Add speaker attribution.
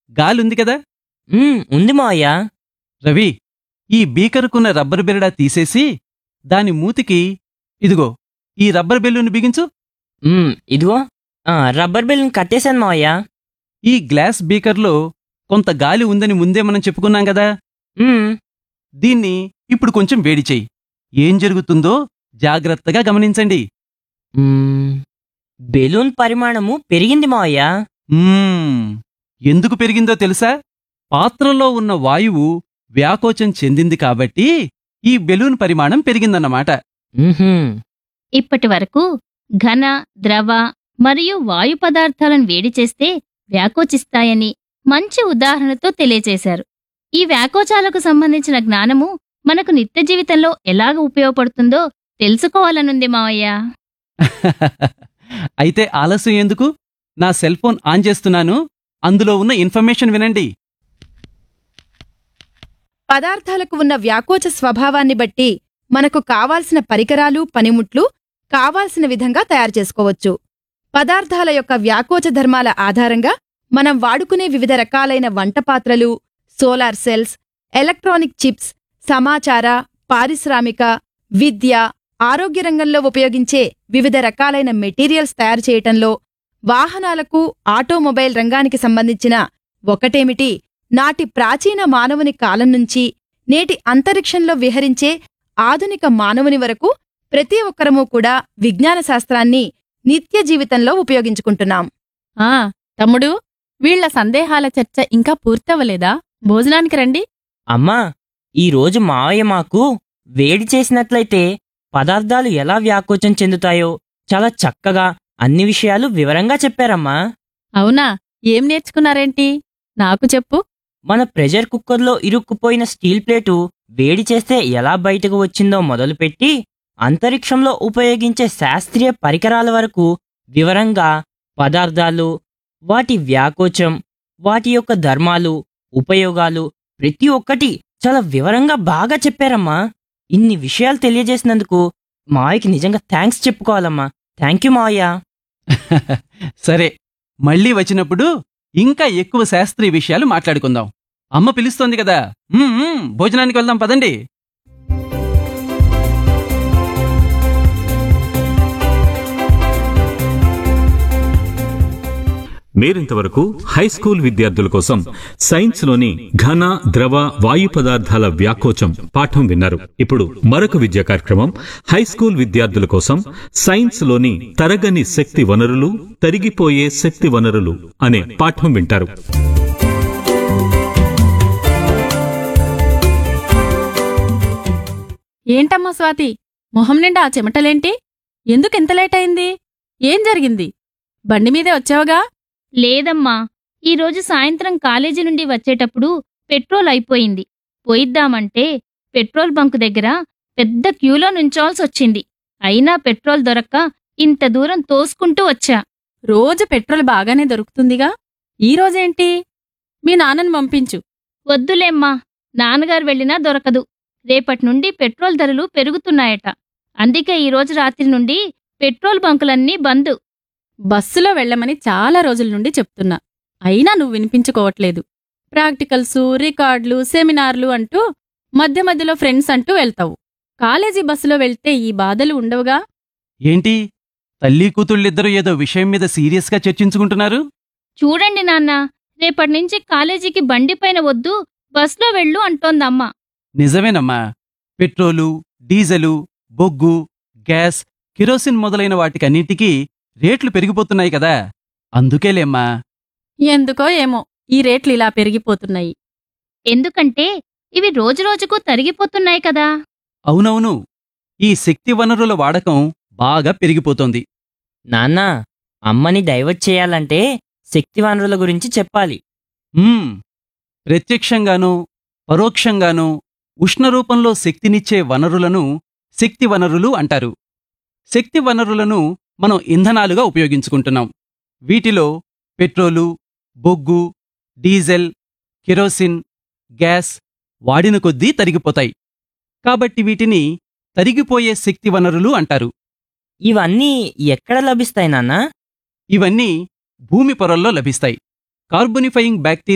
Speaker 1: గాలుంది కదా
Speaker 2: ఉమ్, ఉంది మావయ్య
Speaker 1: రవి ఈ బీకరుకున్న రబ్బర్ బెరడా తీసేసి దాని మూతికి ఇదిగో ఈ రబ్బర్ బెలూన్ బిగించు
Speaker 2: ఉమ్, ఇదిగో ఆ, రబ్బర్ బెలూన్ కట్టేశాను మావయ్య
Speaker 1: ఈ గ్లాస్ బీకర్లో కొంత గాలి ఉందని ముందే మనం చెప్పుకున్నాం కదా
Speaker 2: ఉమ్,
Speaker 1: దీన్ని ఇప్పుడు కొంచెం వేడి చెయ్యి ఏం జరుగుతుందో జాగ్రత్తగా గమనించండి
Speaker 2: ఉమ్, బెలూన్ పరిమాణము పెరిగింది మావయ్య
Speaker 1: మ్మ్. ఎందుకు పెరిగిందో తెలుసా పాత్రలో ఉన్న వాయువు వ్యాకోచం చెందింది కాబట్టి ఈ బెలూన్ పరిమాణం పెరిగిందన్నమాట
Speaker 2: ఉహుం,
Speaker 3: ఇప్పటి వరకు ఘన ద్రవ మరియు వాయు పదార్థాలను వేడి చేస్తే వ్యాకోచిస్తాయని మంచి ఉదాహరణతో తెలియచేశారు ఈ వ్యాకోచాలకు సంబంధించిన జ్ఞానము మనకు నిత్య జీవితంలో ఎలాగ ఉపయోగపడుతుందో తెలుసుకోవాలనుంది మావయ్య
Speaker 1: అయితే ఆలస్యం ఎందుకు నా సెల్ ఫోన్ ఆన్ చేస్తున్నాను అందులో ఉన్న ఇన్ఫర్మేషన్ వినండి
Speaker 4: పదార్థాలకు ఉన్న వ్యాకోచ స్వభావాన్ని బట్టి మనకు కావాల్సిన పరికరాలు పనిముట్లు కావాల్సిన విధంగా తయారు చేసుకోవచ్చు పదార్థాల యొక్క వ్యాకోచ ధర్మాల ఆధారంగా మనం వాడుకునే వివిధ రకాలైన వంట పాత్రలు సోలార్ సెల్స్ ఎలక్ట్రానిక్ చిప్స్ సమాచార పారిశ్రామిక విద్య ఆరోగ్య రంగంలో ఉపయోగించే వివిధ రకాలైన మెటీరియల్స్ తయారు చేయటంలో వాహనాలకు ఆటోమొబైల్ రంగానికి సంబంధించిన ఒకటేమిటి నాటి ప్రాచీన మానవుని కాలం నుంచి నేటి అంతరిక్షంలో విహరించే ఆధునిక మానవుని వరకు ప్రతి ఒక్కరము కూడా విజ్ఞాన శాస్త్రాన్ని నిత్య జీవితంలో ఉపయోగించుకుంటున్నాం
Speaker 5: ఆ తమ్ముడు వీళ్ల సందేహాల చర్చ ఇంకా పూర్తవలేదా భోజనానికి రండి
Speaker 2: అమ్మా ఈరోజు మావయ్య మాకు వేడి చేసినట్లయితే పదార్థాలు ఎలా వ్యాకోచం చెందుతాయో చాలా చక్కగా అన్ని విషయాలు వివరంగా చెప్పారమ్మా
Speaker 5: అవునా ఏం నేర్చుకున్నారేంటి నాకు చెప్పు
Speaker 2: మన ప్రెషర్ కుక్కర్లో ఇరుక్కుపోయిన స్టీల్ ప్లేటు వేడి చేస్తే ఎలా బయటకు వచ్చిందో మొదలుపెట్టి అంతరిక్షంలో ఉపయోగించే శాస్త్రీయ పరికరాల వరకు వివరంగా పదార్థాలు వాటి వ్యాకోచం వాటి యొక్క ధర్మాలు ఉపయోగాలు ప్రతి ఒక్కటి చాలా వివరంగా బాగా చెప్పారమ్మా ఇన్ని విషయాలు తెలియజేసినందుకు మావయ్యకి నిజంగా థ్యాంక్స్ చెప్పుకోవాలమ్మా థ్యాంక్ యూ మావయ్య
Speaker 1: సరే మళ్ళీ వచ్చినప్పుడు ఇంకా ఎక్కువ శాస్త్రీయ విషయాలు మాట్లాడుకుందాం అమ్మ పిలుస్తోంది కదా మ్మ్, మ్మ్, భోజనానికి వెళ్దాం పదండి
Speaker 6: మీరింతవరకు హై స్కూల్ విద్యార్థుల కోసం సైన్స్ లోని ఘన ద్రవ వాయు పదార్థాల వ్యాకోచం పాఠం విన్నారు ఇప్పుడు మరొక విద్యా కార్యక్రమం హై స్కూల్ విద్యార్థుల కోసం సైన్స్ లోని తరగని శక్తి వనరులు తరిగిపోయే శక్తి వనరులు అనే పాఠం వింటారు
Speaker 5: ఏంటమ్మా స్వాతి మొహం నిండా ఆ చెమటలేంటి ఎందుకింత లేట్ అయింది ఏం జరిగింది బండి మీదే వచ్చావుగా
Speaker 3: లేదమ్మా ఈరోజు సాయంత్రం కాలేజీ నుండి వచ్చేటప్పుడు పెట్రోల్ అయిపోయింది పోయిద్దామంటే పెట్రోల్ బంకు దగ్గర పెద్ద క్యూలో నుంచోల్సొచ్చింది అయినా పెట్రోల్ దొరక్క ఇంత దూరం తోసుకుంటూ వచ్చా
Speaker 5: రోజు పెట్రోల్ బాగానే దొరుకుతుందిగా ఈ రోజేంటి మీ నాన్నని పంపించు
Speaker 3: వద్దులేమ్మా నాన్నగారు వెళ్ళినా దొరకదు రేపటి నుండి పెట్రోల్ ధరలు పెరుగుతున్నాయట అందుకే ఈరోజు రాత్రి నుండి పెట్రోల్ బంకులన్నీ బంద్
Speaker 5: బస్సులో వెళ్ళమని చాలా రోజుల నుండి చెప్తున్నా అయినా నువ్వు వినిపించుకోవట్లేదు ప్రాక్టికల్సు రికార్డులు సెమినార్లు అంటూ మధ్య మధ్యలో ఫ్రెండ్స్ అంటూ వెళ్తావు కాలేజీ బస్సులో వెళ్తే ఈ బాధలు ఉండవుగా
Speaker 1: ఏంటి తల్లి కూతుళ్ళిద్దరూ ఏదో విషయం మీద సీరియస్గా చర్చించుకుంటున్నారు
Speaker 3: చూడండి నాన్న రేపటి నుంచి కాలేజీకి బండిపైన వద్దు బస్లో వెళ్ళు అంటోందమ్మ
Speaker 1: నిజమేనమ్మా పెట్రోలు డీజలు బొగ్గు గ్యాస్ కిరోసిన్ మొదలైన వాటికన్నింటికీ రేట్లు పెరిగిపోతున్నాయి కదా అందుకేలేమ్మా
Speaker 5: ఎందుకో ఏమో ఈ రేట్లు ఇలా పెరిగిపోతున్నాయి
Speaker 3: ఎందుకంటే ఇవి రోజురోజుకు తరిగిపోతున్నాయి కదా
Speaker 1: అవునవును ఈ శక్తి వనరుల వాడకం బాగా పెరిగిపోతోంది
Speaker 2: నాన్న అమ్మని డైవర్ట్ చేయాలంటే శక్తి వనరుల గురించి చెప్పాలి
Speaker 1: మ్మ్. ప్రత్యక్షంగానూ పరోక్షంగానూ ఉష్ణరూపంలో శక్తినిచ్చే వనరులను శక్తి వనరులు అంటారు శక్తి వనరులను మనం ఇంధనాలుగా ఉపయోగించుకుంటున్నాం వీటిలో పెట్రోలు బొగ్గు డీజెల్ కెరోసిన్ గ్యాస్ వాడిన కొద్దీ తరిగిపోతాయి కాబట్టి వీటిని తరిగిపోయే శక్తి వనరులు అంటారు
Speaker 2: ఇవన్నీ ఎక్కడ లభిస్తాయి నాన్నా
Speaker 1: ఇవన్నీ భూమి పొరల్లో లభిస్తాయి కార్బోనిఫయింగ్ బ్యాక్టీరియా